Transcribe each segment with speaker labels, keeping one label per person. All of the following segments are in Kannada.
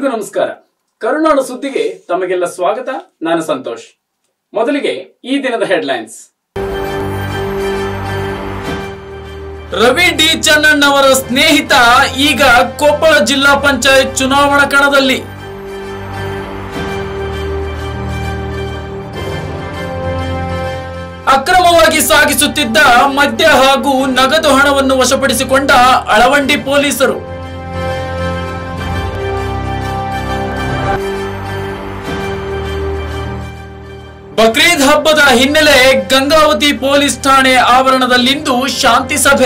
Speaker 1: ಎಲ್ರಿಗೂ ನಮಸ್ಕಾರ ಕರುನಾಡು ಸುದ್ದಿಗೆ ತಮಗೆಲ್ಲ ಸ್ವಾಗತ ನಾನು ಸಂತೋಷ್ ಮೊದಲಿಗೆ ಈ ದಿನದ ಹೆಡ್ಲೈನ್ಸ್ ರವಿ ಡಿ ಚನ್ನಣ್ಣ ಅವರ ಸ್ನೇಹಿತ ಈಗ ಕೊಪ್ಪಳ ಜಿಲ್ಲಾ ಪಂಚಾಯತ್ ಚುನಾವಣಾ ಕಣದಲ್ಲಿ ಅಕ್ರಮವಾಗಿ ಸಾಗಿಸುತ್ತಿದ್ದ ಮದ್ಯ ಹಾಗೂ ನಗದು ಹಣವನ್ನು ವಶಪಡಿಸಿಕೊಂಡ ಅಳವಂಡಿ ಪೊಲೀಸರು ಬಕ್ರೀದ್ ಹಬ್ಬದ ಹಿನ್ನೆಲೆ ಗಂಗಾವತಿ ಪೊಲೀಸ್ ಠಾಣೆ ಆವರಣದಲ್ಲಿಂದು ಶಾಂತಿ ಸಭೆ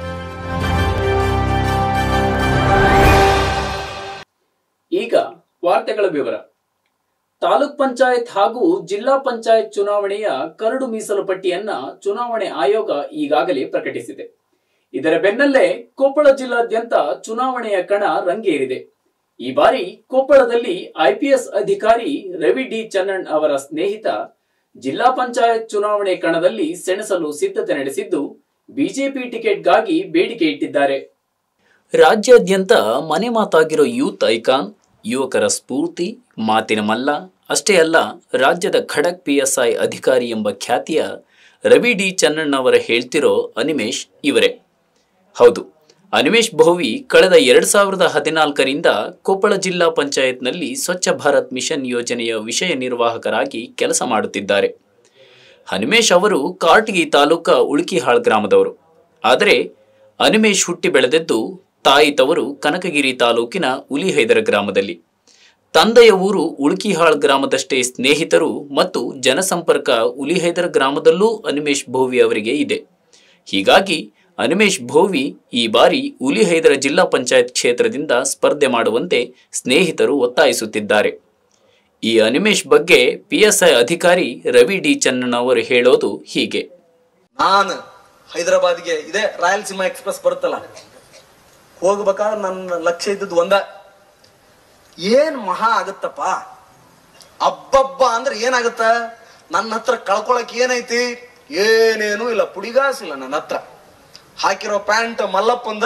Speaker 1: ಈಗ ವಾರ್ತೆಗಳ ವಿವರ ತಾಲೂಕ್ ಪಂಚಾಯತ್ ಹಾಗೂ ಜಿಲ್ಲಾ ಪಂಚಾಯತ್ ಚುನಾವಣೆಯ ಕರಡು ಮೀಸಲು ಪಟ್ಟಿಯನ್ನ ಚುನಾವಣೆ ಆಯೋಗ ಈಗಾಗಲೇ ಪ್ರಕಟಿಸಿದೆ ಇದರ ಬೆನ್ನಲ್ಲೇ ಕೊಪ್ಪಳ ಜಿಲ್ಲಾದ್ಯಂತ ಚುನಾವಣೆಯ ಕಣ ರಂಗೇರಿದೆ ಈ ಬಾರಿ ಕೊಪ್ಪಳದಲ್ಲಿ ಐಪಿಎಸ್ ಅಧಿಕಾರಿ ರವಿ ಡಿ ಚನ್ನಣ್ ಅವರ ಸ್ನೇಹಿತ ಜಿಲ್ಲಾ ಪಂಚಾಯತ್ ಚುನಾವಣೆ ಕಣದಲ್ಲಿ ಸೆಣಸಲು ಸಿದ್ಧತೆ ನಡೆಸಿದ್ದು ಬಿಜೆಪಿ ಟಿಕೆಟ್ಗಾಗಿ ಬೇಡಿಕೆ ಇಟ್ಟಿದ್ದಾರೆ ರಾಜ್ಯಾದ್ಯಂತ ಮನೆ ಮಾತಾಗಿರೋ ಯೂತ್ ಐಕಾನ್ ಯುವಕರ ಸ್ಫೂರ್ತಿ ಮಾತಿನ ಮಲ್ಲ ಅಷ್ಟೇ ಅಲ್ಲ ರಾಜ್ಯದ ಖಡಕ್ ಪಿಎಸ್ಐ ಅಧಿಕಾರಿ ಎಂಬ ಖ್ಯಾತಿಯ ರವಿ ಡಿ ಚನ್ನಣ್ಣವರ ಹೇಳ್ತಿರೋ ಅನಿಮೇಶ್ ಇವರೇ ಹೌದು ಅನಿಮೇಶ್ ಭೋವಿ ಕಳೆದ ಎರಡ್ ಸಾವಿರದ ಹದಿನಾಲ್ಕರಿಂದ ಕೊಪ್ಪಳ ಜಿಲ್ಲಾ ಪಂಚಾಯತ್ನಲ್ಲಿ ಸ್ವಚ್ಛ ಭಾರತ್ ಮಿಷನ್ ಯೋಜನೆಯ ವಿಷಯ ನಿರ್ವಾಹಕರಾಗಿ ಕೆಲಸ ಮಾಡುತ್ತಿದ್ದಾರೆ ಹನುಮೇಶ್ ಅವರು ಕಾಟಗಿ ತಾಲೂಕ ಉಳುಕಿಹಾಳ್ ಗ್ರಾಮದವರು ಆದರೆ ಅನಿಮೇಶ್ ಹುಟ್ಟಿ ಬೆಳೆದದ್ದು ತಾಯಿ ತವರು ಕನಕಗಿರಿ ತಾಲೂಕಿನ ಉಲಿಹೈದರ ಗ್ರಾಮದಲ್ಲಿ ತಂದೆಯ ಊರು ಉಳುಕಿಹಾಳ್ ಗ್ರಾಮದಷ್ಟೇ ಸ್ನೇಹಿತರು ಮತ್ತು ಜನಸಂಪರ್ಕ ಉಲಿಹೈದರ ಗ್ರಾಮದಲ್ಲೂ ಅನಿಮೇಶ್ ಭೋವಿ ಅವರಿಗೆ ಇದೆ ಹೀಗಾಗಿ ಅನಿಮೇಶ್ ಭೋವಿ ಈ ಬಾರಿ ಉಲಿಹೈದರ ಜಿಲ್ಲಾ ಪಂಚಾಯತ್ ಕ್ಷೇತ್ರದಿಂದ ಸ್ಪರ್ಧೆ ಮಾಡುವಂತೆ ಸ್ನೇಹಿತರು ಒತ್ತಾಯಿಸುತ್ತಿದ್ದಾರೆ ಈ ಅನಿಮೇಶ್ ಬಗ್ಗೆ ಪಿಎಸ್ಐ ಅಧಿಕಾರಿ ರವಿ ಡಿ ಚನ್ನಣ್ಣ ಅವರು ಹೇಳೋದು ಹೀಗೆ
Speaker 2: ನಾನು ಹೈದರಾಬಾದ್ಗೆ ಇದೇ ರಾಯಲಸೀಮಾ ಎಕ್ಸ್ಪ್ರೆಸ್ ಬರುತ್ತಲ್ಲ ಹೋಗ್ಬೇಕಾದ್ರೆ ನನ್ನ ಲಕ್ಷ್ಯ ಇದ್ದದ್ದು ಒಂದ ಏನ್ ಮಹಾ ಆಗತ್ತಪ್ಪ ಅಬ್ಬಬ್ಬ ಅಂದ್ರೆ ಏನಾಗತ್ತ ನನ್ನ ಹತ್ರ ಕಳ್ಕೊಳಕ್ ಏನೈತಿ ಏನೇನು ಇಲ್ಲ ಪುಡಿಗಾಸ್ ಇಲ್ಲ ನನ್ನ ಹತ್ರ ಹಾಕಿರೋ ಪ್ಯಾಂಟ್ ಮಲ್ಲಪ್ಪಂದ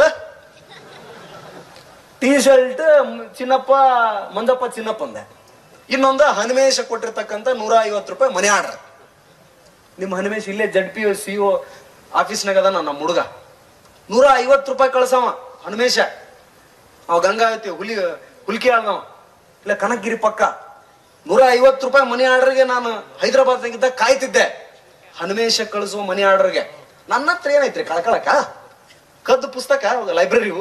Speaker 2: ಟೀ ಶರ್ಟ್ ಚಿನ್ನಪ್ಪ ಮಂದಪ್ಪ ಚಿನ್ನಪ್ಪಂದ ಇನ್ನೊಂದು ಹನುಮೇಶ ಕೊಟ್ಟಿರ್ತಕ್ಕಂಥ ನೂರ ಐವತ್ತು ರೂಪಾಯಿ ಮನೆ ಆರ್ಡರ್ ನಿಮ್ಮ ಹನುಮೇಶ್ ಇಲ್ಲೇ ಜಡ್ ಪಿ ಸಿ ಒ ಆಫೀಸ್ನಾಗ ಅದ ನಮ್ಮ ಹುಡುಗ ನೂರ ಐವತ್ತು ರೂಪಾಯಿ ಕಳ್ಸವ ಹನುಮೇಶ ಅವ ಗಂಗಾವತಿ ಹುಲಿ ಹುಲ್ಕಿ ಆಳ್ದವ ಇಲ್ಲ ಕನಕಗಿರಿ ಪಕ್ಕ ನೂರ ಐವತ್ತು ರೂಪಾಯಿ ಮನಿ ಆರ್ಡರ್ಗೆ ನಾನು ಹೈದರಾಬಾದ್ನಾಗಿದ್ದ ಕಾಯ್ತಿದ್ದೆ ಹನುಮೇಶ ಕಳಿಸುವ ಮನಿ ಆರ್ಡರ್ಗೆ ನನ್ನ ಹತ್ರ ಏನೈತ್ರಿ ಕಳ್ಕೊಳಕ ಕದ್ದು ಪುಸ್ತಕ ಲೈಬ್ರರಿವು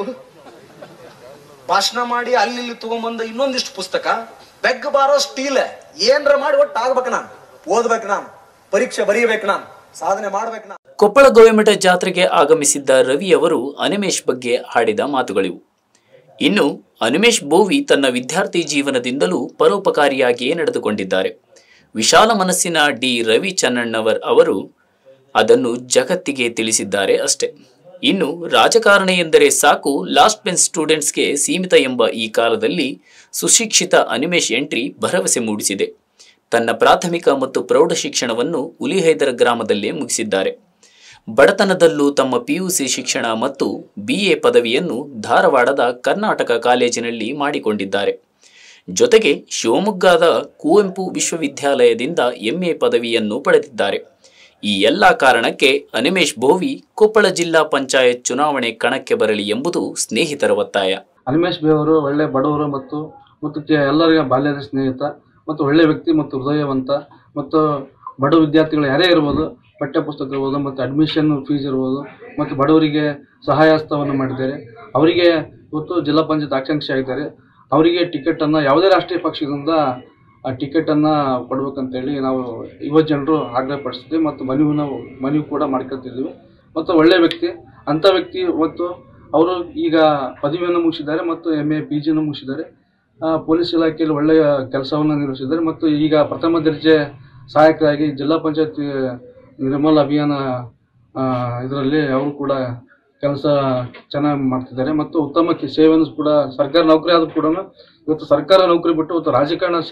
Speaker 2: ಭಾಷಣ ಮಾಡಿ ಅಲ್ಲಿ ಇಲ್ಲಿ ತಗೊಂಬಂದ ಇನ್ನೊಂದಿಷ್ಟು ಪುಸ್ತಕ ಬೆಗ್ ಬಾರೋ ಸ್ಟೀಲ್ ಏನ್ರ ಮಾಡಿ ಒಟ್ಟು ಆಗ್ಬೇಕು ನಾನು ಓದ್ಬೇಕು ನಾನು ಪರೀಕ್ಷೆ ಬರೀಬೇಕು ನಾನು ಸಾಧನೆ ಮಾಡ್ಬೇಕು ನಾನು
Speaker 1: ಕೊಪ್ಪಳ ಗೋವಿಮಠ ಜಾತ್ರೆಗೆ ಆಗಮಿಸಿದ್ದ ರವಿ ಅವರು ಅನಿಮೇಶ್ ಬಗ್ಗೆ ಹಾಡಿದ ಮಾತುಗಳಿವು ಇನ್ನು ಅನಿಮೇಶ್ ಬೋವಿ ತನ್ನ ವಿದ್ಯಾರ್ಥಿ ಜೀವನದಿಂದಲೂ ಪರೋಪಕಾರಿಯಾಗಿಯೇ ನಡೆದುಕೊಂಡಿದ್ದಾರೆ ವಿಶಾಲ ಮನಸ್ಸಿನ ಡಿ ರವಿ ಚನ್ನಣ್ಣವರ್ ಅವರು ಅದನ್ನು ಜಗತ್ತಿಗೆ ತಿಳಿಸಿದ್ದಾರೆ ಅಷ್ಟೆ ಇನ್ನು ರಾಜಕಾರಣ ಎಂದರೆ ಸಾಕು ಲಾಸ್ಟ್ ಬೆಂಚ್ ಸ್ಟೂಡೆಂಟ್ಸ್ಗೆ ಸೀಮಿತ ಎಂಬ ಈ ಕಾಲದಲ್ಲಿ ಸುಶಿಕ್ಷಿತ ಅನಿಮೇಶ್ ಎಂಟ್ರಿ ಭರವಸೆ ಮೂಡಿಸಿದೆ ತನ್ನ ಪ್ರಾಥಮಿಕ ಮತ್ತು ಪ್ರೌಢ ಶಿಕ್ಷಣವನ್ನು ಉಲಿಹೈದರ ಗ್ರಾಮದಲ್ಲೇ ಮುಗಿಸಿದ್ದಾರೆ ಬಡತನದಲ್ಲೂ ತಮ್ಮ ಪಿಯುಸಿ ಶಿಕ್ಷಣ ಮತ್ತು ಬಿಎ ಪದವಿಯನ್ನು ಧಾರವಾಡದ ಕರ್ನಾಟಕ ಕಾಲೇಜಿನಲ್ಲಿ ಮಾಡಿಕೊಂಡಿದ್ದಾರೆ ಜೊತೆಗೆ ಶಿವಮೊಗ್ಗದ ಕುವೆಂಪು ವಿಶ್ವವಿದ್ಯಾಲಯದಿಂದ ಎಂಎ ಪದವಿಯನ್ನು ಪಡೆದಿದ್ದಾರೆ ಈ ಎಲ್ಲ ಕಾರಣಕ್ಕೆ ಅನಿಮೇಶ್ ಬೋವಿ ಕೊಪ್ಪಳ ಜಿಲ್ಲಾ ಪಂಚಾಯತ್ ಚುನಾವಣೆ ಕಣಕ್ಕೆ ಬರಲಿ ಎಂಬುದು ಸ್ನೇಹಿತರ ಒತ್ತಾಯ
Speaker 3: ಅನಿಮೇಶ್ ಬಿ ಅವರು ಒಳ್ಳೆ ಬಡವರು ಮತ್ತು ಮತ್ತು ಕೆ- ಎಲ್ಲರಿಗೂ ಬಾಲ್ಯದ ಸ್ನೇಹಿತ ಮತ್ತು ಒಳ್ಳೆ ವ್ಯಕ್ತಿ ಮತ್ತು ಹೃದಯವಂತ ಮತ್ತು ಬಡ ವಿದ್ಯಾರ್ಥಿಗಳು ಯಾರೇ ಇರ್ಬೋದು ಪಠ್ಯ ಪುಸ್ತಕ ಇರ್ಬೋದು ಮತ್ತು ಅಡ್ಮಿಷನ್ ಫೀಸ್ ಇರ್ಬೋದು ಮತ್ತು ಬಡವರಿಗೆ ಸಹಾಯ ಹಸ್ತವನ್ನು ಮಾಡಿದ್ದಾರೆ ಅವರಿಗೆ ಇವತ್ತು ಜಿಲ್ಲಾ ಪಂಚಾಯತ್ ಆಕಾಂಕ್ಷಿ ಆಗಿದ್ದಾರೆ ಅವರಿಗೆ ಟಿಕೆಟನ್ನು ಯಾವುದೇ ರಾಷ್ಟ್ರೀಯ ಪಕ್ಷದಿಂದ ಆ ಟಿಕೆಟನ್ನು ಕೊಡ್ಬೇಕಂತೇಳಿ ನಾವು ಯುವ ಜನರು ಆಗ್ರಹಪಡಿಸ್ತೀವಿ ಮತ್ತು ಮನವಿನ ಮನವಿ ಕೂಡ ಮಾಡ್ಕೊಳ್ತಿದ್ದೀವಿ ಮತ್ತು ಒಳ್ಳೆ ವ್ಯಕ್ತಿ ಅಂಥ ವ್ಯಕ್ತಿ ಮತ್ತು ಅವರು ಈಗ ಪದವಿಯನ್ನು ಮುಗಿಸಿದ್ದಾರೆ ಮತ್ತು ಎಮ್ ಎ ಪಿ ಜಿಯನ್ನು ಮುಗಿಸಿದ್ದಾರೆ ಆ, ಪೊಲೀಸ್ ಇಲಾಖೆಯಲ್ಲಿ ಒಳ್ಳೆಯ ಕೆಲಸವನ್ನು ನಿರ್ವಹಿಸಿದ್ದಾರೆ ಮತ್ತು ಈಗ ಪ್ರಥಮ ದರ್ಜೆ ಸಹಾಯಕರಾಗಿ ಜಿಲ್ಲಾ ಪಂಚಾಯತ್ ನಿರ್ಮಲ ಅಭಿಯಾನ ಇದರಲ್ಲಿ ಅವರು ಕೂಡ ಕೆಲಸ ಚೆನ್ನಾಗಿ ಮಾಡ್ತಿದ್ದಾರೆ ಮತ್ತು ಉತ್ತಮ ಕಿ- ಸೇವೆಯನ್ನು ಕೂಡ ಸರ್ಕಾರಿ ನೌಕರಿ ಆದರೂ ಕೂಡ ಇವತ್ತು ಸರ್ಕಾರ ನೌಕರಿ ಬಿಟ್ಟು ಇವತ್ತು ರಾಜಕಾರಣ ಸ-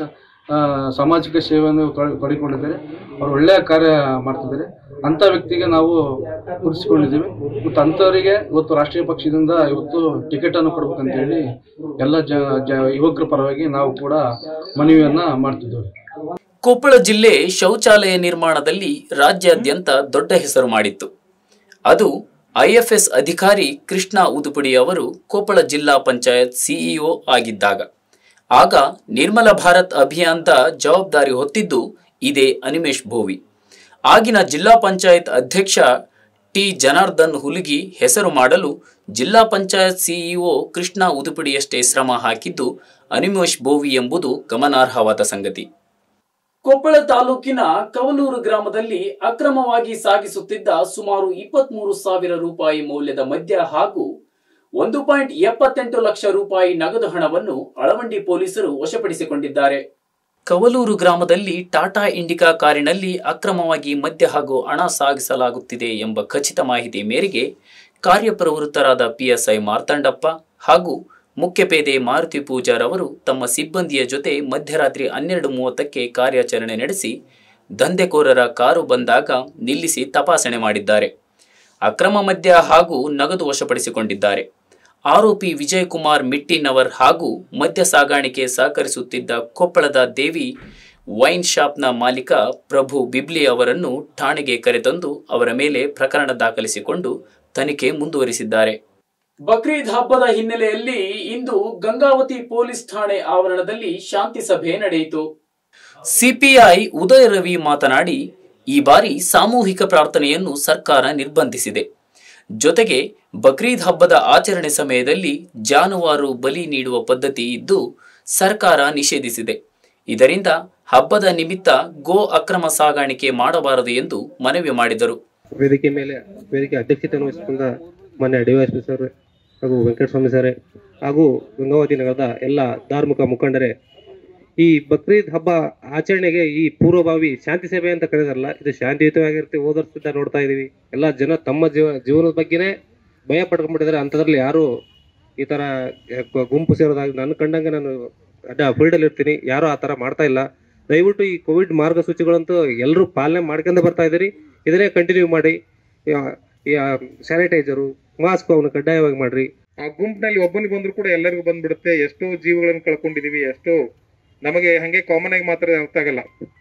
Speaker 3: ಆ, ಸಾಮಾಜಿಕ ಸೇವೆಯನ್ನು ತೊಡ- ತೊಡಗಿಕೊಂಡಿದ್ದಾರೆ ಅವರು ಒಳ್ಳೆಯ ಕಾರ್ಯ ಮಾಡ್ತಿದ್ದಾರೆ ಅಂಥ ವ್ಯಕ್ತಿಗೆ ನಾವು ಗುರುತಿಸಿಕೊಂಡಿದ್ದೀವಿ ಮತ್ತು ಅಂಥವರಿಗೆ ಇವತ್ತು ರಾಷ್ಟ್ರೀಯ ಪಕ್ಷದಿಂದ ಇವತ್ತು ಟಿಕೆಟನ್ನು ಕೊಡ್ಬೇಕಂತ ಹೇಳಿ ಎಲ್ಲ ಜ ಜ ಯುವಕರ ಪರವಾಗಿ ನಾವು ಕೂಡ ಮನವಿಯನ್ನು ಮಾಡ್ತಿದ್ದೇವೆ
Speaker 1: ಕೊಪ್ಪಳ ಜಿಲ್ಲೆ ಶೌಚಾಲಯ ನಿರ್ಮಾಣದಲ್ಲಿ ರಾಜ್ಯಾದ್ಯಂತ ದೊಡ್ಡ ಹೆಸರು ಮಾಡಿತ್ತು ಅದು ಐಎಫ್ಎಸ್ ಅಧಿಕಾರಿ ಕೃಷ್ಣ ಉದುಪುಡಿ ಅವರು ಕೊಪ್ಪಳ ಜಿಲ್ಲಾ ಪಂಚಾಯತ್ ಸಿಇಒ ಆಗಿದ್ದಾಗ ಆಗ ನಿರ್ಮಲ ಭಾರತ್ ಅಭಿಯಾನದ ಜವಾಬ್ದಾರಿ ಹೊತ್ತಿದ್ದು ಇದೇ ಅನಿಮೇಶ್ ಭೋವಿ ಆಗಿನ ಜಿಲ್ಲಾ ಪಂಚಾಯತ್ ಅಧ್ಯಕ್ಷ ಟಿ ಜನಾರ್ದನ್ ಹುಲಿಗಿ ಹೆಸರು ಮಾಡಲು ಜಿಲ್ಲಾ ಪಂಚಾಯತ್ ಸಿಇಒ ಕೃಷ್ಣ ಉದುಪುಡಿಯಷ್ಟೇ ಶ್ರಮ ಹಾಕಿದ್ದು ಅನಿಮೇಶ್ ಭೋವಿ ಎಂಬುದು ಗಮನಾರ್ಹವಾದ ಸಂಗತಿ ಕೊಪ್ಪಳ ತಾಲೂಕಿನ ಕವಲೂರು ಗ್ರಾಮದಲ್ಲಿ ಅಕ್ರಮವಾಗಿ ಸಾಗಿಸುತ್ತಿದ್ದ ಸುಮಾರು ಇಪ್ಪತ್ಮೂರು ಸಾವಿರ ರೂಪಾಯಿ ಮೌಲ್ಯದ ಮದ್ಯ ಹಾಗೂ ಒಂದು ಪಾಯಿಂಟ್ ಎಪ್ಪತ್ತೆಂಟು ಲಕ್ಷ ರೂಪಾಯಿ ನಗದು ಹಣವನ್ನು ಅಳವಂಡಿ ಪೊಲೀಸರು ವಶಪಡಿಸಿಕೊಂಡಿದ್ದಾರೆ ಕವಲೂರು ಗ್ರಾಮದಲ್ಲಿ ಟಾಟಾ ಇಂಡಿಕಾ ಕಾರಿನಲ್ಲಿ ಅಕ್ರಮವಾಗಿ ಮದ್ಯ ಹಾಗೂ ಹಣ ಸಾಗಿಸಲಾಗುತ್ತಿದೆ ಎಂಬ ಖಚಿತ ಮಾಹಿತಿ ಮೇರೆಗೆ ಕಾರ್ಯಪ್ರವೃತ್ತರಾದ ಪಿಎಸ್ಐ ಮಾರ್ತಾಂಡಪ್ಪ ಹಾಗೂ ಮುಖ್ಯಪೇದೆ ಮಾರುತಿ ಪೂಜಾರ್ ಅವರು ತಮ್ಮ ಸಿಬ್ಬಂದಿಯ ಜೊತೆ ಮಧ್ಯರಾತ್ರಿ ಹನ್ನೆರಡು ಮೂವತ್ತಕ್ಕೆ ಕಾರ್ಯಾಚರಣೆ ನಡೆಸಿ ದಂಧೆಕೋರರ ಕಾರು ಬಂದಾಗ ನಿಲ್ಲಿಸಿ ತಪಾಸಣೆ ಮಾಡಿದ್ದಾರೆ ಅಕ್ರಮ ಮದ್ಯ ಹಾಗೂ ನಗದು ವಶಪಡಿಸಿಕೊಂಡಿದ್ದಾರೆ ಆರೋಪಿ ವಿಜಯ್ ಕುಮಾರ್ ಮಿಟ್ಟಿನವರ್ ಹಾಗೂ ಮದ್ಯ ಸಾಗಾಣಿಕೆ ಸಹಕರಿಸುತ್ತಿದ್ದ ಕೊಪ್ಪಳದ ದೇವಿ ವೈನ್ ಶಾಪ್ನ ಮಾಲೀಕ ಪ್ರಭು ಬಿಬ್ಲಿ ಅವರನ್ನು ಠಾಣೆಗೆ ಕರೆತಂದು ಅವರ ಮೇಲೆ ಪ್ರಕರಣ ದಾಖಲಿಸಿಕೊಂಡು ತನಿಖೆ ಮುಂದುವರಿಸಿದ್ದಾರೆ ಬಕ್ರೀದ್ ಹಬ್ಬದ ಹಿನ್ನೆಲೆಯಲ್ಲಿ ಇಂದು ಗಂಗಾವತಿ ಪೊಲೀಸ್ ಠಾಣೆ ಆವರಣದಲ್ಲಿ ಶಾಂತಿ ಸಭೆ ನಡೆಯಿತು ಸಿಪಿಐ ಉದಯ ರವಿ ಮಾತನಾಡಿ ಈ ಬಾರಿ ಸಾಮೂಹಿಕ ಪ್ರಾರ್ಥನೆಯನ್ನು ಸರ್ಕಾರ ನಿರ್ಬಂಧಿಸಿದೆ ಜೊತೆಗೆ ಬಕ್ರೀದ್ ಹಬ್ಬದ ಆಚರಣೆ ಸಮಯದಲ್ಲಿ ಜಾನುವಾರು ಬಲಿ ನೀಡುವ ಪದ್ಧತಿ ಇದ್ದು ಸರ್ಕಾರ ನಿಷೇಧಿಸಿದೆ ಇದರಿಂದ ಹಬ್ಬದ ನಿಮಿತ್ತ ಗೋ ಅಕ್ರಮ ಸಾಗಾಣಿಕೆ ಮಾಡಬಾರದು ಎಂದು ಮನವಿ ಮಾಡಿದರು
Speaker 4: ವೇದಿಕೆ ಮೇಲೆ ವೇದಿಕೆ ಅಧ್ಯಕ್ಷತೆಯನ್ನು ವಹಿಸಿಕೊಂಡ ಮಾನ್ಯ ಡಿವೈಎಸ್ಪಿ ಸರ್ ಹಾಗೂ ವೆಂಕಟಸ್ವಾಮಿ ಸರ್ ಹಾಗೂ ಗಂಗಾವತಿ ನಗರದ ಎಲ್ಲ ಧಾರ್ಮಿಕ ಮುಖಂಡರೇ ಈ ಬಕ್ರೀದ್ ಹಬ್ಬ ಆಚರಣೆಗೆ ಈ ಪೂರ್ವಭಾವಿ ಶಾಂತಿ ಸಭೆ ಅಂತ ಕರೆದಾರಲ್ಲ ಇದು ಶಾಂತಿಯುತವಾಗಿರುತ್ತೆ ಹೋದ ವರ್ಷದಿಂದ ನೋಡ್ತಾ ಇದೀವಿ ಎಲ್ಲ ಜನ ತಮ್ಮ ಜೀವ ಜೀವನದ ಬಗ್ಗೆನೇ ಭಯ ಪಡ್ಕೊಂಡ್ಬಿಟ್ಟಿದ್ದಾರೆ ಅಂಥದ್ರಲ್ಲಿ ಯಾರು ಈ ತರ ಗ- ಗುಂಪು ಸೇರೋದಾಗ ನನ್ನ ಕಂಡಂಗೆ ನಾನು ಅಡ್ಡ ಫೀಲ್ಡಲ್ಲಿ ಇರ್ತೀನಿ ಯಾರು ಆ ಥರ ಮಾಡ್ತಾ ಇಲ್ಲ ದಯವಿಟ್ಟು ಈ ಕೋವಿಡ್ ಮಾರ್ಗಸೂಚಿಗಳಂತೂ ಎಲ್ಲರೂ ಪಾಲನೆ ಮಾಡ್ಕೊಂಡ ಬರ್ತಾ ಇದ್ದೀರಿ ಇದನ್ನೇ ಕಂಟಿನ್ಯೂ ಮಾಡಿ ಸ್ಯಾನಿಟೈಸರು ಮಾಸ್ಕ್ ಅವನು ಕಡ್ಡಾಯವಾಗಿ ಮಾಡ್ರಿ
Speaker 5: ಆ ಗುಂಪಿನಲ್ಲಿ ಒಬ್ಬನಿಗೆ ಬಂದ್ರು ಕೂಡ ಎಲ್ಲರಿಗೂ ಬಂದ್ಬಿಡುತ್ತೆ ಎಷ್ಟೋ ಜೀವಗಳನ್ನು ಕಳ್ಕೊಂಡಿದೀವಿ ಎಷ್ಟೋ ನಮಗೆ ಹಂಗೆ ಕಾಮನ್ ಆಗಿ ಮಾತ್ರ ಅರ್ಥ ಆಗಲ್ಲ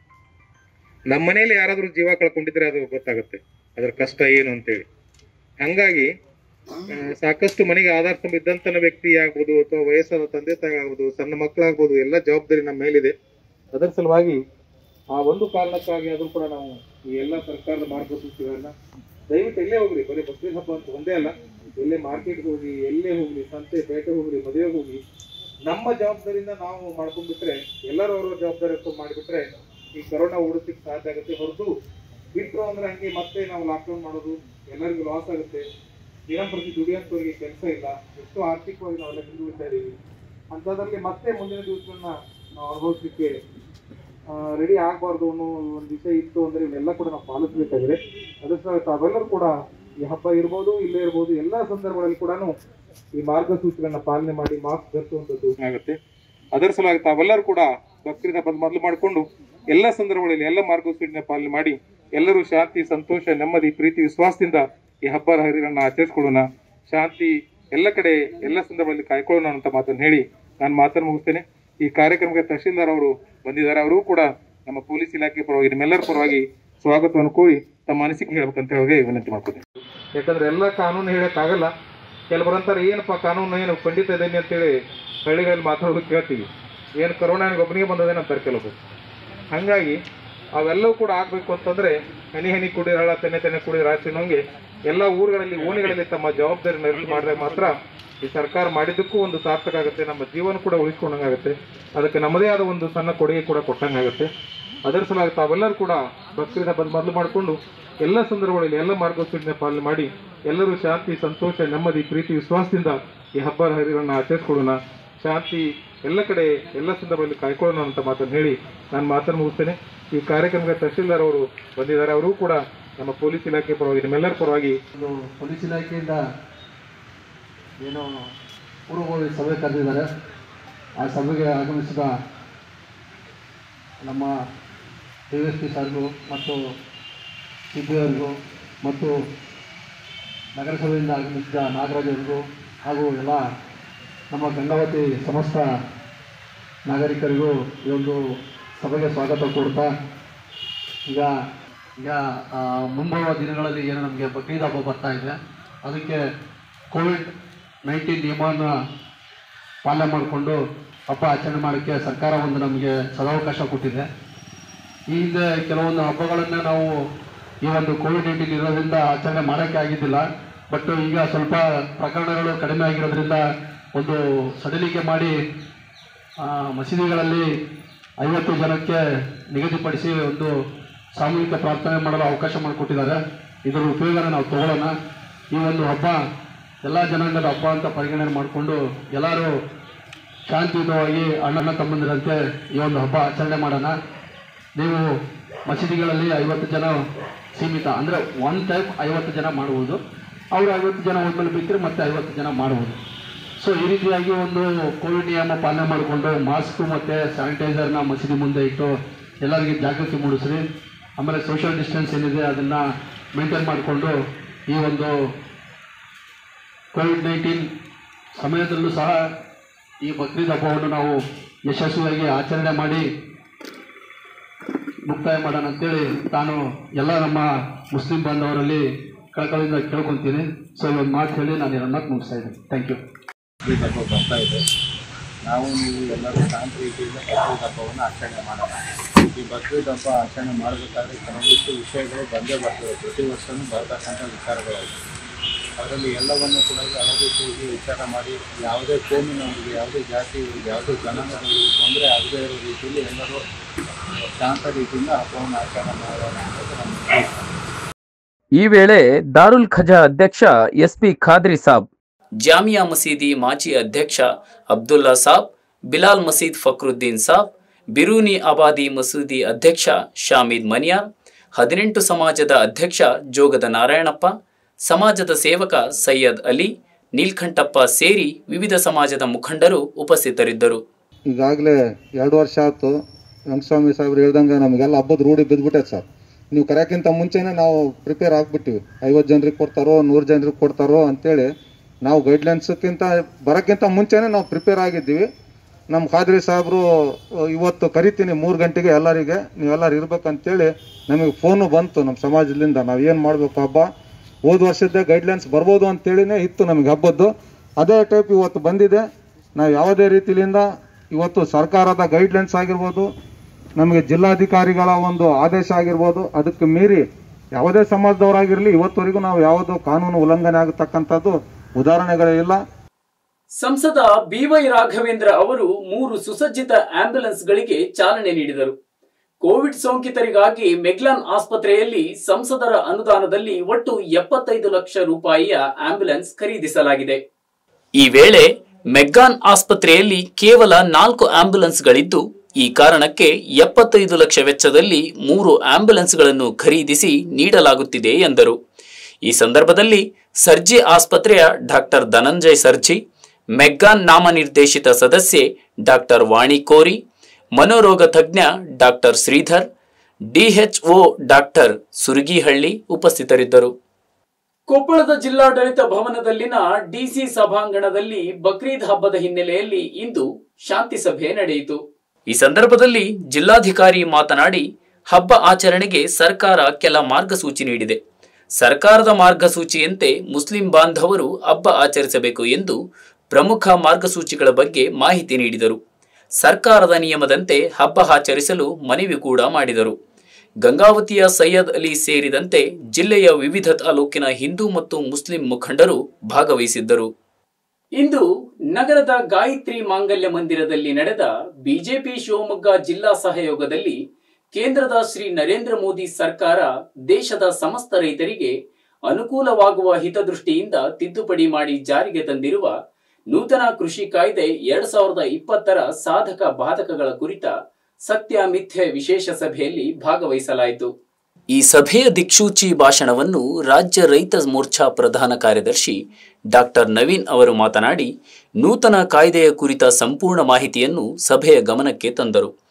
Speaker 5: ನಮ್ಮ ಮನೆಯಲ್ಲಿ ಯಾರಾದ್ರೂ ಜೀವ ಕಳ್ಕೊಂಡಿದ್ರೆ ಅದು ಗೊತ್ತಾಗುತ್ತೆ ಅದ್ರ ಕಷ್ಟ ಏನು ಅಂತೇಳಿ ಹಂಗಾಗಿ ಆ, ಸಾಕಷ್ಟು ಮನೆಗೆ ಆಧಾರ ಸ್ತಂಭ ಇದ್ದಂತನ ವ್ಯಕ್ತಿ ಆಗ್ಬೋದು ಅಥವಾ ವಯಸ್ಸಾದ ತಂದೆ ತಾಯಿ ಆಗ್ಬೋದು ಸಣ್ಣ ಮಕ್ಕಳಾಗ್ಬೋದು ಎಲ್ಲ ಜವಾಬ್ದಾರಿ ನಮ್ಮ ಮೇಲಿದೆ ಅದರ ಸಲುವಾಗಿ ಆ ಒಂದು ಕಾರಣಕ್ಕಾಗಿ ಆದ್ರೂ ಕೂಡ ನಾವು ಈ ಎಲ್ಲ ಸರ್ಕಾರದ ಮಾರ್ಗಸೂಚಿಗಳನ್ನ ದಯವಿಟ್ಟು ಎಲ್ಲೇ ಹೋಗ್ರಿ ಬರೀ ಬಕ್ರೀದ್ ಹಬ್ಬ ಅಂತ ಒಂದೇ ಅಲ್ಲ ಎಲ್ಲೇ ಮಾರ್ಕೆಟ್ಗೆ ಹೋಗಿ ಎಲ್ಲೇ ಹೋಗ್ಲಿ ಸಂತೆ ಪೇಟೆ ಹೋಗ್ಲಿ ಮದುವೆಗೆ ಹೋಗಿ ನಮ್ಮ ಜವಾಬ್ದಾರಿಯಿಂದ ನಾವು ಮಾಡ್ಕೊಂಡ್ಬಿಟ್ರೆ ಎಲ್ಲರೂ ಅವ್ರವ್ರ ಜವಾಬ್ದಾರಿ ಹೊತ್ತು ಮಾಡಿಬಿಟ್ರೆ ಈ ಕರೋನಾ ಓಡಿಸ್ಲಿಕ್ಕೆ ಸಾಧ್ಯ ಆಗುತ್ತೆ ಹೊರತು ಬಿಟ್ರು ಅಂದ್ರೆ ಹಂಗೆ ಮತ್ತೆ ನಾವು ಲಾಕ್ಡೌನ್ ಮಾಡೋದು ಎಲ್ಲರಿಗೂ ಲಾಸ್ ಆಗುತ್ತೆ ದಿನಂಪ್ರತಿ ದುಡಿಯೋಂಥವ್ರಿಗೆ ಕೆಲಸ ಇಲ್ಲ ಎಷ್ಟು ಆರ್ಥಿಕವಾಗಿ ನಾವೆಲ್ಲ ಹಿಂದುಳಿತಾ ಇದೀವಿ ಅಂಥದ್ರಲ್ಲಿ ಮತ್ತೆ ಮುಂದಿನ ದಿವಸಗಳನ್ನ ನಾವು ಅನುಭವಿಸ್ಲಿಕ್ಕೆ ರೆಡಿ ಆಗಬಾರ್ದು ಅನ್ನೋ ಒಂದು ವಿಷಯ ಇತ್ತು ಅಂದ್ರೆ ಇವನ್ನೆಲ್ಲ ಕೂಡ ನಾವು ಪಾಲಿಸಬೇಕಾಗಿದೆ ಅದ್ರ ಸಹ ತಾವೆಲ್ಲರೂ ಕೂಡ ಈ ಹಬ್ಬ ಇರ್ಬೋದು ಇಲ್ಲೇ ಇರ್ಬೋದು ಎಲ್ಲಾ ಸಂದರ್ಭಗಳಲ್ಲಿ ಕೂಡ ಈ ಮಾರ್ಗಸೂಚಿಗಳನ್ನ ಪಾಲನೆ ಮಾಡಿ ಮಾಸ್ಕ್ ಧರಿಸುವಂಥದ್ದು ಆಗುತ್ತೆ ಅದರ ಸಲುವಾಗಿ ತಾವೆಲ್ಲರೂ ಕೂಡ ಬಕ್ರೀದ್ ಹಬ್ಬದ ಮೊದಲು ಮಾಡಿಕೊಂಡು ಎಲ್ಲ ಸಂದರ್ಭಗಳಲ್ಲಿ ಎಲ್ಲ ಮಾರ್ಗಸೂಚಿನ ಪಾಲನೆ ಮಾಡಿ ಎಲ್ಲರೂ ಶಾಂತಿ ಸಂತೋಷ ನೆಮ್ಮದಿ ಪ್ರೀತಿ ವಿಶ್ವಾಸದಿಂದ ಈ ಹಬ್ಬದ ಹರಿಗಳನ್ನ ಆಚರಿಸ್ಕೊಳ್ಳೋಣ ಶಾಂತಿ ಎಲ್ಲ ಕಡೆ ಎಲ್ಲ ಸಂದರ್ಭದಲ್ಲಿ ಕಾಯ್ಕೊಳ್ಳೋಣ ಅಂತ ಮಾತನ್ನು ಹೇಳಿ ನಾನು ಮಾತನ್ನು ಮುಗಿಸ್ತೇನೆ ಈ ಕಾರ್ಯಕ್ರಮಕ್ಕೆ ತಹಶೀಲ್ದಾರ್ ಅವರು ಬಂದಿದ್ದಾರೆ ಅವರು ಕೂಡ ನಮ್ಮ ಪೊಲೀಸ್ ಇಲಾಖೆ ಪರವಾಗಿ ನಿಮ್ಮೆಲ್ಲರ ಪರವಾಗಿ ಸ್ವಾಗತವನ್ನು ಕೋರಿ ತಮ್ಮ ಅನಿಸಿಕೆ ಹೇಳ್ಬೇಕಂತ ಹೇಳಿ ವಿನಂತಿ ಮಾಡ್ಕೊತೀನಿ ಯಾಕಂದ್ರೆ ಎಲ್ಲ ಕಾನೂನು ಹೇಳಕ್ಕಾಗಲ್ಲ ಕೆಲವರು ಅಂತಾರೆ ಏನಪ್ಪ ಕಾನೂನು ಏನು ಖಂಡಿತ ಇದೇನೆ ಅಂತೇಳಿ ಹಳ್ಳಿಗಳಲ್ಲಿ ಮಾತಾಡೋದು ಕೇಳ್ತೀವಿ ಏನು ಕರೋನಾ ಒಬ್ಬನಿಗೆ ಬಂದದೇನು ಅಂತಾರೆ ಕೆಲವರು ಹಾಗಾಗಿ ಅವೆಲ್ಲವೂ ಕೂಡ ಆಗಬೇಕು ಅಂತಂದ್ರೆ ಹನಿ ಹನಿ ಕುಡಿದ ಹಳ ತೆನೆ ತೆನೆ ಕುಡಿದ ರಾಶಿ ಅನ್ನೋಂಗೆ ಎಲ್ಲ ಊರುಗಳಲ್ಲಿ ಓಣಿಗಳಲ್ಲಿ ತಮ್ಮ ಜವಾಬ್ದಾರಿ ನಿರ್ವಹಣೆ ಮಾಡಿದಾಗ ಮಾತ್ರ ಈ ಸರ್ಕಾರ ಮಾಡಿದ್ದಕ್ಕೂ ಒಂದು ಸಾರ್ಥಕ ಆಗುತ್ತೆ ನಮ್ಮ ಜೀವನ ಕೂಡ ಉಳಿಸ್ಕೊಂಡಂಗಾಗುತ್ತೆ ಅದಕ್ಕೆ ನಮ್ಮದೇ ಆದ ಒಂದು ಸಣ್ಣ ಕೊಡುಗೆ ಕೂಡ ಕೊಟ್ಟಂಗಾಗುತ್ತೆ ಅದರ ಸಲುವಾಗಿ ತಾವೆಲ್ಲರೂ ಕೂಡ ಬಕ್ರೀದ್ ಹಬ್ಬದ ಮೊದಲು ಮಾಡಿಕೊಂಡು ಎಲ್ಲ ಸಂದರ್ಭಗಳಲ್ಲಿ ಎಲ್ಲ ಮಾರ್ಗಸೂಚಿನ ಪಾಲನೆ ಮಾಡಿ ಎಲ್ಲರೂ ಶಾಂತಿ ಸಂತೋಷ ನೆಮ್ಮದಿ ಪ್ರೀತಿ ವಿಶ್ವಾಸದಿಂದ ಈ ಹಬ್ಬದ ಹರಿಗಳನ್ನ ಆಚರಿಸ್ಕೊಳ್ಳೋಣ ಶಾಂತಿ ಎಲ್ಲ ಕಡೆ ಎಲ್ಲ ಸಂದರ್ಭದಲ್ಲಿ ಕಾಯ್ಕೊಳ್ಳೋಣ ಅಂತ ಮಾತನ್ನು ಹೇಳಿ ನಾನು ಮಾತನ್ನು ಮುಗಿಸ್ತೇನೆ ಈ ಕಾರ್ಯಕ್ರಮಕ್ಕೆ ತಹಶೀಲ್ದಾರ್ ಅವರು ಬಂದಿದ್ದಾರೆ ಅವರು ಕೂಡ ನಮ್ಮ ಪೊಲೀಸ್ ಇಲಾಖೆ ಪರವಾಗಿ ನಿಮ್ಮೆಲ್ಲರ ಪರವಾಗಿ
Speaker 6: ಒಂದು ಪೊಲೀಸ್ ಇಲಾಖೆಯಿಂದ ಏನೋ ಪೂರ್ವಭಾವಿ ಸಭೆ ಕರೆದಿದ್ದಾರೆ ಆ ಸಭೆಗೆ ಆಗಮಿಸಿದ ನಮ್ಮ ಡಿ ಎಸ್ ಪಿ ಸರ್ಗೂ ಮತ್ತು ಸಿ ಪಿ ಅವ್ರಿಗೂ ಮತ್ತು ನಗರಸಭೆಯಿಂದ ಆಗಮಿಸಿದ ನಾಗರಾಜ್ ಅವರಿಗೂ ಹಾಗೂ ಎಲ್ಲ ನಮ್ಮ ಗಂಗಾವತಿ ಸಮಸ್ತ ನಾಗರಿಕರಿಗೂ ಈ ಒಂದು ಸಭೆಗೆ ಸ್ವಾಗತ ಕೊಡ್ತಾ ಈಗ ಈಗ ಆ, ಮುಂಬರುವ ದಿನಗಳಲ್ಲಿ ಏನು ನಮಗೆ ಬಕ್ರೀದ್ ಹಬ್ಬ ಬರ್ತಾ ಇದೆ ಅದಕ್ಕೆ ಕೋವಿಡ್ ನೈನ್ಟೀನ್ ನಿಯಮವನ್ನು ಪಾಲನೆ ಮಾಡಿಕೊಂಡು ಹಬ್ಬ ಆಚರಣೆ ಮಾಡೋಕ್ಕೆ ಸರ್ಕಾರ ಒಂದು ನಮಗೆ ಸದಾವಕಾಶ ಕೊಟ್ಟಿದೆ ಈ ಹಿಂದೆ ಕೆಲವೊಂದು ಹಬ್ಬಗಳನ್ನು ನಾವು ಈ ಒಂದು ಕೋವಿಡ್ ನೈನ್ಟೀನ್ ಇರೋದ್ರಿಂದ ಆಚರಣೆ ಮಾಡೋಕ್ಕೆ ಆಗಿದ್ದಿಲ್ಲ ಬಟ್ ಈಗ ಸ್ವಲ್ಪ ಪ್ರಕರಣಗಳು ಕಡಿಮೆ ಆಗಿರೋದ್ರಿಂದ ಒಂದು ಸಡಿಲಿಕೆ ಮಾಡಿ ಆ, ಮಸೀದಿಗಳಲ್ಲಿ ಐವತ್ತು ಜನಕ್ಕೆ ನಿಗದಿಪಡಿಸಿ ಒಂದು ಸಾಮೂಹಿಕ ಪ್ರಾರ್ಥನೆ ಮಾಡಲು ಅವಕಾಶ ಮಾಡಿಕೊಟ್ಟಿದ್ದಾರೆ ಇದರ ಉಪಯೋಗನ ನಾವು ತಗೊಳ್ಳೋಣ ಈ ಒಂದು ಹಬ್ಬ ಎಲ್ಲ ಜನಾಂಗದ ಹಬ್ಬ ಅಂತ ಪರಿಗಣನೆ ಮಾಡಿಕೊಂಡು ಎಲ್ಲರೂ ಶಾಂತಿಯುತವಾಗಿ ಅಣ್ಣ ತಮ್ಮಂದಿರಂತೆ ಈ ಒಂದು ಹಬ್ಬ ಆಚರಣೆ ಮಾಡೋಣ ನೀವು ಮಸೀದಿಗಳಲ್ಲಿ ಐವತ್ತು ಜನ ಸೀಮಿತ ಅಂದರೆ ಒನ್ ಟೈಪ್ ಐವತ್ತು ಜನ ಮಾಡುವುದು ಅವರು ಐವತ್ತು ಜನ ಹೋದ್ಮೇಲೆ ಬೇಕಿದ್ರೆ ಮತ್ತೆ ಐವತ್ತು ಜನ ಮಾಡುವುದು ಸೊ ಈ ರೀತಿಯಾಗಿ ಒಂದು ಕೋವಿಡ್ ನಿಯಮ ಪಾಲನೆ ಮಾಡಿಕೊಂಡು ಮಾಸ್ಕ್ ಮತ್ತು ಸ್ಯಾನಿಟೈಸರ್ನ ಮಸೀದಿ ಮುಂದೆ ಇಟ್ಟು ಎಲ್ಲರಿಗೆ ಜಾಗೃತಿ ಮೂಡಿಸ್ರಿ ಆಮೇಲೆ ಸೋಷಿಯಲ್ ಡಿಸ್ಟೆನ್ಸ್ ಏನಿದೆ ಅದನ್ನು ಮೇಂಟೈನ್ ಮಾಡಿಕೊಂಡು ಈ ಒಂದು ಕೋವಿಡ್ ನೈನ್ಟೀನ್ ಸಮಯದಲ್ಲೂ ಸಹ ಈ ಬಕ್ರೀದ್ ಹಬ್ಬವನ್ನು ನಾವು ಯಶಸ್ವಿಯಾಗಿ ಆಚರಣೆ ಮಾಡಿ ಮುಕ್ತಾಯ ಮಾಡೋಣ ಅಂತೇಳಿ ನಾನು ಎಲ್ಲ ನಮ್ಮ ಮುಸ್ಲಿಂ ಬಾಂಧವರಲ್ಲಿ ಕಳಕಳಿಯಿಂದ ಕೇಳ್ಕೊತೀನಿ ಸೊ ಈ ಒಂದು ಮಾತು ಹೇಳಿ ನಾನು ಇದನ್ನು ಮುಗಿಸ್ತಾ ಇದ್ದೀನಿ ಥ್ಯಾಂಕ್ ಯು
Speaker 5: ಬಕ್ರೀದ್ ಹಬ್ಬ ಬರ್ತಾ ಇದೆ ನಾವು ನೀವು ಎಲ್ಲರೂ ಶಾಂತಿ ರೀತಿಯಿಂದ ಬಕ್ರೀದ್ ಹಬ್ಬವನ್ನು ಆಚರಣೆ ಮಾಡೋಣ ಈ ಬಕ್ರೀದ್ ಹಬ್ಬ ಆಚರಣೆ ಮಾಡಬೇಕಾದ್ರೆ ಕೆಲವೊಂದಿಷ್ಟು ವಿಷಯಗಳು ಬಂದೇ ಬರ್ತವೆ ಪ್ರತಿ ವರ್ಷವೂ ಬರ್ತಕ್ಕಂಥ ವಿಚಾರಗಳು ಅದರಲ್ಲಿ ಎಲ್ಲವನ್ನು ಕೂಡ ಅಳವಡಿಕೆಗೆ ವಿಚಾರ ಮಾಡಿ ಯಾವುದೇ ಕೋಮಿನವರಿಗೆ ಯಾವುದೇ ಜಾತಿಯವರಿಗೆ ಯಾವುದೇ ಜನಾಂಗದವರಿಗೆ ತೊಂದರೆ ಆಗದೇ ಇರೋ ರೀತಿಯಲ್ಲಿ ಎಲ್ಲರೂ ಶಾಂತ ರೀತಿಯಿಂದ ಹಬ್ಬವನ್ನು ಆಚರಣೆ ಮಾಡೋಣ ಅನ್ನೋದು ನಮ್ಮ ಉದ್ದೇಶ
Speaker 1: ಈ ವೇಳೆ ದಾರುಲ್ ಖಜಾ ಅಧ್ಯಕ್ಷ ಎಸ್ಪಿ ಖಾದ್ರಿ ಸಾಬ್ ಜಾಮಿಯಾ ಮಸೀದಿ ಮಾಜಿ ಅಧ್ಯಕ್ಷ ಅಬ್ದುಲ್ಲಾ ಸಾಬ್ ಬಿಲಾಲ್ ಮಸೀದ್ ಫಕ್ರುದ್ದೀನ್ ಸಾಬ್ ಬಿರೂನಿ ಆಬಾದಿ ಮಸೂದಿ ಅಧ್ಯಕ್ಷ ಶಾಮೀದ್ ಮನಿಯಾರ್ ಹದಿನೆಂಟು ಸಮಾಜದ ಅಧ್ಯಕ್ಷ ಜೋಗದ ನಾರಾಯಣಪ್ಪ ಸಮಾಜದ ಸೇವಕ ಸೈಯದ್ ಅಲಿ ನೀಲ್ಕಂಠಪ್ಪ ಸೇರಿ ವಿವಿಧ ಸಮಾಜದ ಮುಖಂಡರು ಉಪಸ್ಥಿತರಿದ್ದರು
Speaker 7: ಈಗಾಗಲೇ ಎರಡು ವರ್ಷ ಆಯ್ತು ರಂಗಸ್ವಾಮಿ ಸಾಹೇಬ್ರು ಹೇಳ್ದಂಗೆ ನಮಗೆಲ್ಲ ಹಬ್ಬದ ರೂಢಿ ಬಿದ್ದುಬಿಟ್ಟೈತೆ ಸರ್ ನೀವು ಕರೆಯೋಕ್ಕಿಂತ ಮುಂಚೆನೇ ನಾವು ಪ್ರಿಪೇರ್ ಆಗ್ಬಿಟ್ಟಿವಿ ಐವತ್ತು ಜನರಿಗೆ ಕೊಡ್ತಾರೋ ನೂರು ಜನರಿಗೆ ಕೊಡ್ತಾರೋ ಅಂತೇಳಿ ನಾವು ಗೈಡ್ಲೈನ್ಸ್ಕ್ಕಿಂತ ಬರೋಕ್ಕಿಂತ ಮುಂಚೆನೇ ನಾವು ಪ್ರಿಪೇರ್ ಆಗಿದ್ದೀವಿ ನಮ್ಮ ಖಾದ್ರಿ ಸಾಹೇಬರು ಇವತ್ತು ಕರಿತೀನಿ ಮೂರು ಗಂಟೆಗೆ ಎಲ್ಲರಿಗೆ ನೀವೆಲ್ಲರೂ ಇರ್ಬೇಕಂತೇಳಿ ನಮಗೆ ಫೋನು ಬಂತು ನಮ್ಮ ಸಮಾಜದಿಂದ ನಾವು ಏನು ಮಾಡಬೇಕು ಹಬ್ಬ ಹೋದ ವರ್ಷದ ಗೈಡ್ಲೈನ್ಸ್ ಬರ್ಬೋದು ಅಂತೇಳಿನೇ ಇತ್ತು ನಮಗೆ ಹಬ್ಬದ್ದು ಅದೇ ಟೈಪ್ ಇವತ್ತು ಬಂದಿದೆ ನಾವು ಯಾವುದೇ ರೀತಿಯಿಂದ ಇವತ್ತು ಸರ್ಕಾರದ ಗೈಡ್ಲೈನ್ಸ್ ಆಗಿರ್ಬೋದು ನಮಗೆ ಜಿಲ್ಲಾಧಿಕಾರಿಗಳ ಒಂದು ಆದೇಶ ಆಗಿರ್ಬೋದು ಅದಕ್ಕೆ ಮೀರಿ ಯಾವುದೇ ಸಮಾಜದವರಾಗಿರಲಿ ಇವತ್ತವರೆಗೂ ನಾವು ಯಾವುದೋ ಕಾನೂನು ಉಲ್ಲಂಘನೆ ಆಗತಕ್ಕಂಥದ್ದು ಉದಾಹರಣೆಗಳೇ ಇಲ್ಲ
Speaker 1: ಸಂಸದ ಬಿವೈ ರಾಘವೇಂದ್ರ ಅವರು ಮೂರು ಸುಸಜ್ಜಿತ ಆಂಬ್ಯುಲೆನ್ಸ್ಗಳಿಗೆ ಚಾಲನೆ ನೀಡಿದರು ಕೋವಿಡ್ ಸೋಂಕಿತರಿಗಾಗಿ ಮೆಗ್ಲಾನ್ ಆಸ್ಪತ್ರೆಯಲ್ಲಿ ಸಂಸದರ ಅನುದಾನದಲ್ಲಿ ಒಟ್ಟು ಎಪ್ಪತ್ತೈದು ಲಕ್ಷ ರೂಪಾಯಿಯ ಆಂಬ್ಯುಲೆನ್ಸ್ ಖರೀದಿಸಲಾಗಿದೆ ಈ ವೇಳೆ ಮೆಗ್ಗಾನ್ ಆಸ್ಪತ್ರೆಯಲ್ಲಿ ಕೇವಲ ನಾಲ್ಕು ಆಂಬ್ಯುಲೆನ್ಸ್ಗಳಿದ್ದು ಈ ಕಾರಣಕ್ಕೆ ಎಪ್ಪತ್ತೈದು ಲಕ್ಷ ವೆಚ್ಚದಲ್ಲಿ ಮೂರು ಆಂಬ್ಯುಲೆನ್ಸ್ಗಳನ್ನು ಖರೀದಿಸಿ ನೀಡಲಾಗುತ್ತಿದೆ ಎಂದರು ಈ ಸಂದರ್ಭದಲ್ಲಿ ಸರ್ಜಿ ಆಸ್ಪತ್ರೆಯ ಡಾಕ್ಟರ್ ಧನಂಜಯ್ ಸರ್ಜಿ ಮೆಗ್ಗಾನ್ ನಾಮನಿರ್ದೇಶಿತ ಸದಸ್ಯೆ ಡಾಕ್ಟರ್ ವಾಣಿ ಕೋರಿ ಮನೋರೋಗ ತಜ್ಞ doctor Shridhar DHO doctor Suragihalli ಉಪಸ್ಥಿತರಿದ್ದರು ಕೊಪ್ಪಳದ ಜಿಲ್ಲಾಡಳಿತ ಭವನದಲ್ಲಿನ ಡಿಸಿ ಸಭಾಂಗಣದಲ್ಲಿ ಬಕ್ರೀದ್ ಹಬ್ಬದ ಹಿನ್ನೆಲೆಯಲ್ಲಿ ಇಂದು ಶಾಂತಿ ಸಭೆ ನಡೆಯಿತು ಈ ಸಂದರ್ಭದಲ್ಲಿ ಜಿಲ್ಲಾಧಿಕಾರಿ ಮಾತನಾಡಿ ಹಬ್ಬ ಆಚರಣೆಗೆ ಸರ್ಕಾರ ಕೆಲ ಮಾರ್ಗಸೂಚಿ ನೀಡಿದೆ ಸರ್ಕಾರದ ಮಾರ್ಗಸೂಚಿಯಂತೆ ಮುಸ್ಲಿಂ ಬಾಂಧವರು ಹಬ್ಬ ಆಚರಿಸಬೇಕು ಎಂದು ಪ್ರಮುಖ ಮಾರ್ಗಸೂಚಿಗಳ ಬಗ್ಗೆ ಮಾಹಿತಿ ನೀಡಿದರು ಸರ್ಕಾರದ ನಿಯಮದಂತೆ ಹಬ್ಬ ಆಚರಿಸಲು ಮನವಿ ಕೂಡ ಮಾಡಿದರು ಗಂಗಾವತಿಯ ಸೈಯದ್ ಅಲಿ ಸೇರಿದಂತೆ ಜಿಲ್ಲೆಯ ವಿವಿಧ ತಾಲೂಕಿನ ಹಿಂದೂ ಮತ್ತು ಮುಸ್ಲಿಂ ಮುಖಂಡರು ಭಾಗವಹಿಸಿದ್ದರು ಇಂದು ನಗರದ ಗಾಯತ್ರಿ ಮಾಂಗಲ್ಯ ಮಂದಿರದಲ್ಲಿ ನಡೆದ ಬಿಜೆಪಿ ಶಿವಮೊಗ್ಗ ಜಿಲ್ಲಾ ಸಹಯೋಗದಲ್ಲಿ ಕೇಂದ್ರದ ಶ್ರೀ ನರೇಂದ್ರ ಮೋದಿ ಸರ್ಕಾರ ದೇಶದ ಸಮಸ್ತ ರೈತರಿಗೆ ಅನುಕೂಲವಾಗುವ ಹಿತದೃಷ್ಟಿಯಿಂದ ತಿದ್ದುಪಡಿ ಮಾಡಿ ಜಾರಿಗೆ ತಂದಿರುವ ನೂತನ ಕೃಷಿ ಕಾಯ್ದೆ ಎರಡ್ ಸಾವಿರದ ಇಪ್ಪತ್ತರ ಸಾಧಕ ಬಾಧಕಗಳ ಕುರಿತ ಸತ್ಯ ಮಿಥ್ಯೆ ವಿಶೇಷ ಸಭೆಯಲ್ಲಿ ಭಾಗವಹಿಸಲಾಯಿತು ಈ ಸಭೆಯ ದಿಕ್ಸೂಚಿ ಭಾಷಣವನ್ನು ರಾಜ್ಯ ರೈತ ಮೋರ್ಚಾ ಪ್ರಧಾನ ಕಾರ್ಯದರ್ಶಿ ಡಾಕ್ಟರ್ ನವೀನ್ ಅವರು ಮಾತನಾಡಿ ನೂತನ ಕಾಯ್ದೆಯ ಕುರಿತ ಸಂಪೂರ್ಣ ಮಾಹಿತಿಯನ್ನು ಸಭೆಯ ಗಮನಕ್ಕೆ ತಂದರು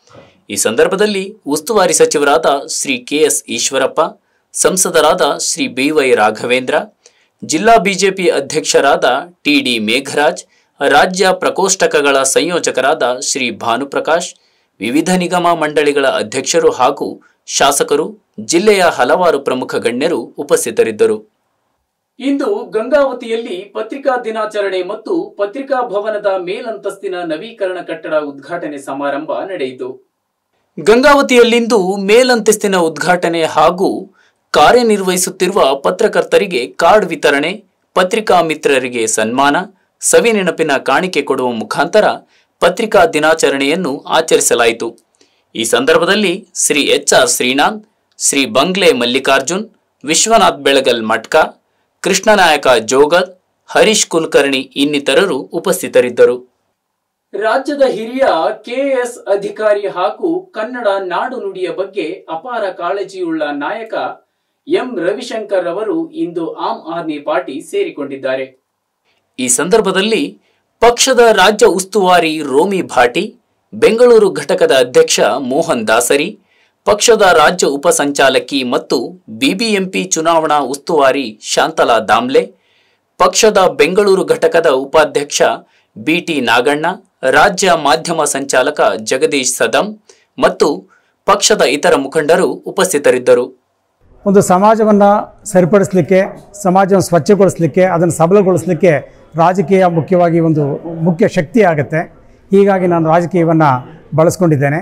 Speaker 1: ಈ ಸಂದರ್ಭದಲ್ಲಿ ಉಸ್ತುವಾರಿ ಸಚಿವರಾದ ಶ್ರೀ ಕೆಎಸ್ ಈಶ್ವರಪ್ಪ ಸಂಸದರಾದ ಶ್ರೀ ಬಿವೈ ರಾಘವೇಂದ್ರ ಜಿಲ್ಲಾ ಬಿಜೆಪಿ ಅಧ್ಯಕ್ಷರಾದ ಟಿಡಿ ಮೇಘರಾಜ್ ರಾಜ್ಯ ಪ್ರಕೋಷ್ಠಕಗಳ ಸಂಯೋಜಕರಾದ ಶ್ರೀ ಭಾನುಪ್ರಕಾಶ್ ವಿವಿಧ ನಿಗಮ ಮಂಡಳಿಗಳ ಅಧ್ಯಕ್ಷರು ಹಾಗೂ ಶಾಸಕರು ಜಿಲ್ಲೆಯ ಹಲವಾರು ಪ್ರಮುಖ ಗಣ್ಯರು ಉಪಸ್ಥಿತರಿದ್ದರು ಇಂದು ಗಂಗಾವತಿಯಲ್ಲಿ ಪತ್ರಿಕಾ ದಿನಾಚರಣೆ ಮತ್ತು ಪತ್ರಿಕಾ ಭವನದ ಮೇಲಂತಸ್ತಿನ ನವೀಕರಣ ಕಟ್ಟಡ ಉದ್ಘಾಟನೆ ಸಮಾರಂಭ ನಡೆಯಿತು ಗಂಗಾವತಿಯಲ್ಲಿಂದು ಮೇಲಂತಸ್ತಿನ ಉದ್ಘಾಟನೆ ಹಾಗೂ ಕಾರ್ಯನಿರ್ವಹಿಸುತ್ತಿರುವ ಪತ್ರಕರ್ತರಿಗೆ ಕಾರ್ಡ್ ವಿತರಣೆ ಪತ್ರಿಕಾ ಮಿತ್ರರಿಗೆ ಸನ್ಮಾನ ಸವಿನೆನಪಿನ ಕಾಣಿಕೆ ಕೊಡುವ ಮುಖಾಂತರ ಪತ್ರಿಕಾ ದಿನಾಚರಣೆಯನ್ನು ಆಚರಿಸಲಾಯಿತು ಈ ಸಂದರ್ಭದಲ್ಲಿ ಶ್ರೀ ಎಚ್ ಆರ್ ಶ್ರೀನಾಥ್ ಶ್ರೀ ಬಂಗ್ಲೆ ಮಲ್ಲಿಕಾರ್ಜುನ್ ವಿಶ್ವನಾಥ್ ಬೆಳಗಲ್ ಮಟ್ಕ ಕೃಷ್ಣನಾಯಕ ಜೋಗದ್ ಹರೀಶ್ ಕುಲಕರ್ಣಿ ಇನ್ನಿತರರು ಉಪಸ್ಥಿತರಿದ್ದರು ರಾಜ್ಯದ ಹಿರಿಯ ಕೆಎಸ್ ಅಧಿಕಾರಿ ಹಾಗೂ ಕನ್ನಡ ನಾಡು ನುಡಿಯ ಬಗ್ಗೆ ಅಪಾರ ಕಾಳಜಿಯುಳ್ಳ ನಾಯಕ ಎಂ ರವಿಶಂಕರ್ ಅವರು ಇಂದು ಆಮ್ ಆದ್ಮಿ ಪಾರ್ಟಿ ಸೇರಿಕೊಂಡಿದ್ದಾರೆ ಈ ಸಂದರ್ಭದಲ್ಲಿ ಪಕ್ಷದ ರಾಜ್ಯ ಉಸ್ತುವಾರಿ ರೋಮಿ ಭಾಟಿ ಬೆಂಗಳೂರು ಘಟಕದ ಅಧ್ಯಕ್ಷ ಮೋಹನ್ ದಾಸರಿ ಪಕ್ಷದ ರಾಜ್ಯ ಉಪ ಸಂಚಾಲಕಿ ಮತ್ತು ಬಿಬಿಎಂಪಿ ಚುನಾವಣಾ ಉಸ್ತುವಾರಿ ಶಾಂತಲಾ ದಾಮ್ಲೆ ಪಕ್ಷದ ಬೆಂಗಳೂರು ಘಟಕದ ಉಪಾಧ್ಯಕ್ಷ ಬಿಟಿ ನಾಗಣ್ಣ ರಾಜ್ಯ ಮಾಧ್ಯಮ ಸಂಚಾಲಕ ಜಗದೀಶ್ ಸದಂ ಮತ್ತು ಪಕ್ಷದ ಇತರ ಮುಖಂಡರು ಉಪಸ್ಥಿತರಿದ್ದರು
Speaker 8: ಒಂದು ಸಮಾಜವನ್ನು ಸರಿಪಡಿಸಲಿಕ್ಕೆ ಸಮಾಜವನ್ನು ಸ್ವಚ್ಛಗೊಳಿಸಲಿಕ್ಕೆ ಅದನ್ನು ಸಬಲಗೊಳಿಸಲಿಕ್ಕೆ ರಾಜಕೀಯ ಮುಖ್ಯವಾಗಿ ಒಂದು ಮುಖ್ಯ ಶಕ್ತಿ ಆಗುತ್ತೆ ಹೀಗಾಗಿ ನಾನು ರಾಜಕೀಯವನ್ನು ಬಳಸ್ಕೊಂಡಿದ್ದೇನೆ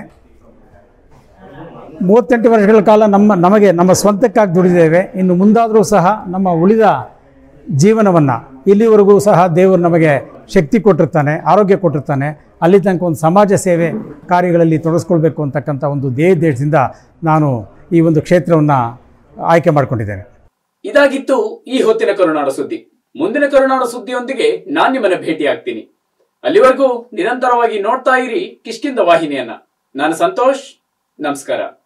Speaker 8: ಮೂವತ್ತೆಂಟು ವರ್ಷಗಳ ಕಾಲ ನಮ್ಮ ನಮಗೆ ನಮ್ಮ ಸ್ವಂತಕ್ಕಾಗಿ ದುಡಿದ್ದೇವೆ ಇನ್ನು ಮುಂದಾದರೂ ಸಹ ನಮ್ಮ ಉಳಿದ ಜೀವನವನ್ನು ಇಲ್ಲಿವರೆಗೂ ಸಹ ದೇವರು ನಮಗೆ ಶಕ್ತಿ ಕೊಟ್ಟಿರ್ತಾನೆ ಆರೋಗ್ಯ ಕೊಟ್ಟಿರ್ತಾನೆ ಅಲ್ಲಿ ತನಕ ಒಂದು ಸಮಾಜ ಸೇವೆ ಕಾರ್ಯಗಳಲ್ಲಿ ತೊಡಗಿಸ್ಕೊಳ್ಬೇಕು ಅಂತಕ್ಕಂಥ ಒಂದು ದೇಶದಿಂದ ನಾನು ಈ ಒಂದು ಕ್ಷೇತ್ರವನ್ನು ಆಯ್ಕೆ ಮಾಡಿಕೊಂಡಿದ್ದೇನೆ
Speaker 1: ಇದಾಗಿತ್ತು ಈ ಹೊತ್ತಿನ ಕರುನಾಡ ಸುದ್ದಿ ಮುಂದಿನ ಕರುನಾಡ ಸುದ್ದಿಯೊಂದಿಗೆ ನಾನ್ ನಿಮ್ಮನ್ನ ಭೇಟಿ ಆಗ್ತೀನಿ ಅಲ್ಲಿವರೆಗೂ ನಿರಂತರವಾಗಿ ನೋಡ್ತಾ ಇರಿ ಕಿಷ್ಕಿಂದ ವಾಹಿನಿಯನ್ನ ನಾನು ಸಂತೋಷ್ ನಮಸ್ಕಾರ